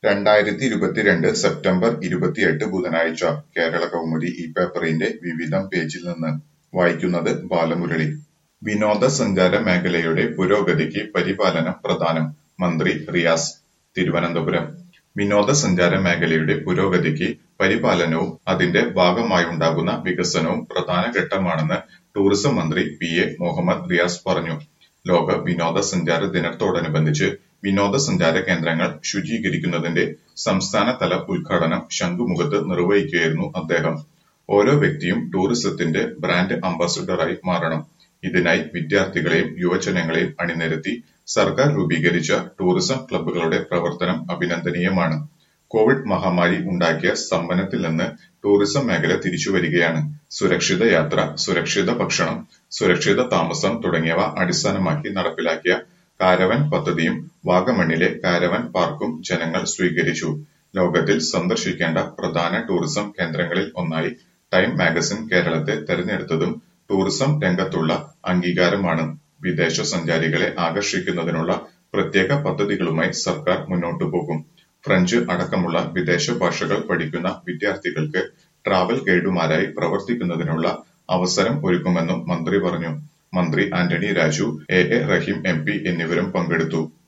രണ്ടായിരത്തി ഇരുപത്തിരണ്ട് സെപ്റ്റംബർ ഇരുപത്തിയെട്ട് ബുധനാഴ്ച കേരളകൗമുദി ഈ പേപ്പറിന്റെ വിവിധം പേജിൽ നിന്ന് വായിക്കുന്നത് ബാലമുരളി വിനോദസഞ്ചാര മേഖലയുടെ പുരോഗതിക്ക് പരിപാലനം പ്രധാനം മന്ത്രി റിയാസ് തിരുവനന്തപുരം വിനോദസഞ്ചാര മേഖലയുടെ പുരോഗതിക്ക് പരിപാലനവും അതിന്റെ ഭാഗമായുണ്ടാകുന്ന വികസനവും പ്രധാന ഘട്ടമാണെന്ന് ടൂറിസം മന്ത്രി പി എ മുഹമ്മദ് റിയാസ് പറഞ്ഞു ലോക വിനോദസഞ്ചാര ദിനത്തോടനുബന്ധിച്ച് വിനോദസഞ്ചാര കേന്ദ്രങ്ങൾ ശുചീകരിക്കുന്നതിന്റെ സംസ്ഥാനതല ഉദ്ഘാടനം ശംഖുമുഖത്ത് നിർവഹിക്കുകയായിരുന്നു അദ്ദേഹം ഓരോ വ്യക്തിയും ടൂറിസത്തിന്റെ ബ്രാൻഡ് അംബാസഡറായി മാറണം ഇതിനായി വിദ്യാർത്ഥികളെയും യുവജനങ്ങളെയും അണിനിരത്തി സർക്കാർ രൂപീകരിച്ച ടൂറിസം ക്ലബ്ബുകളുടെ പ്രവർത്തനം അഭിനന്ദനീയമാണ് കോവിഡ് മഹാമാരി ഉണ്ടാക്കിയ സ്തംഭനത്തിൽ നിന്ന് ടൂറിസം മേഖല തിരിച്ചുവരികയാണ് സുരക്ഷിത യാത്ര സുരക്ഷിത ഭക്ഷണം സുരക്ഷിത താമസം തുടങ്ങിയവ അടിസ്ഥാനമാക്കി നടപ്പിലാക്കിയ കാരവൻ പദ്ധതിയും വാഗമണ്ണിലെ കാരവൻ പാർക്കും ജനങ്ങൾ സ്വീകരിച്ചു ലോകത്തിൽ സന്ദർശിക്കേണ്ട പ്രധാന ടൂറിസം കേന്ദ്രങ്ങളിൽ ഒന്നായി ടൈം മാഗസിൻ കേരളത്തെ തെരഞ്ഞെടുത്തതും ടൂറിസം രംഗത്തുള്ള അംഗീകാരമാണ് വിദേശ സഞ്ചാരികളെ ആകർഷിക്കുന്നതിനുള്ള പ്രത്യേക പദ്ധതികളുമായി സർക്കാർ മുന്നോട്ടു പോകും ഫ്രഞ്ച് അടക്കമുള്ള വിദേശ ഭാഷകൾ പഠിക്കുന്ന വിദ്യാർത്ഥികൾക്ക് ട്രാവൽ ഗൈഡുമാരായി പ്രവർത്തിക്കുന്നതിനുള്ള അവസരം ഒരുക്കുമെന്നും മന്ത്രി പറഞ്ഞു മന്ത്രി Antony Raju A A Rahim M P എന്നിവരും പങ്കെടുത്തു